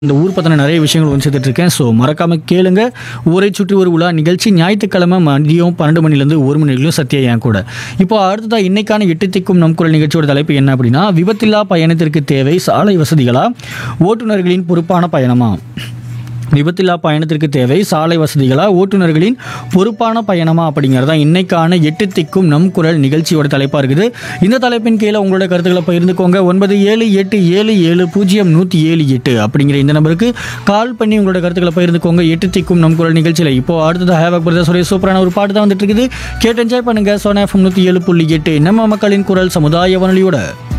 இந்த ஊர் பற்றின நிறைய விஷயங்கள் வந்து சேர்த்துட்டு இருக்கேன் ஸோ மறக்காம கேளுங்க ஊரை சுற்றி ஒரு உலா நிகழ்ச்சி ஞாயிற்றுக்கிழமை மதியம் பன்னெண்டு மணிலேருந்து ஒரு மணி வரைக்கும் சத்யா என் கூட இப்போ அடுத்ததாக இன்னைக்கான எட்டு திக்கும் நம் குரல் நிகழ்ச்சியோட தலைப்பு என்ன அப்படின்னா விபத்தில்லா பயணத்திற்கு தேவை சாலை வசதிகளா ஓட்டுநர்களின் பொறுப்பான பயணமா விபத்தில்லா பயணத்திற்கு தேவை சாலை வசதிகளா ஓட்டுநர்களின் பொறுப்பான பயணமா அப்படிங்கிறதா இன்னைக்கான எட்டு திக்கும் நம் குரல் நிகழ்ச்சியோட தலைப்பாக இருக்குது இந்த தலைப்பின் கீழே உங்களோட கருத்துக்களை பகிர்ந்துக்கோங்க ஒன்பது ஏழு எட்டு ஏழு ஏழு பூஜ்ஜியம் நூற்றி ஏழு எட்டு அப்படிங்கிற இந்த நம்பருக்கு கால் பண்ணி உங்களோட கருத்துக்களை பகிர்ந்துக்கோங்க எட்டு திக்கும் நம் குரல் நிகழ்ச்சியில் இப்போ அடுத்தது ஹேவக் பிரதர்ஸோடைய சூப்பரான ஒரு பாட்டு தான் வந்துட்டு இருக்குது கேட்டு என்ஜாய் பண்ணுங்க சோனா எஃப்எம் நூற்றி ஏழு புள்ளி எட்டு நம்ம மக்களின் குரல் சமுதாய வானொலியோட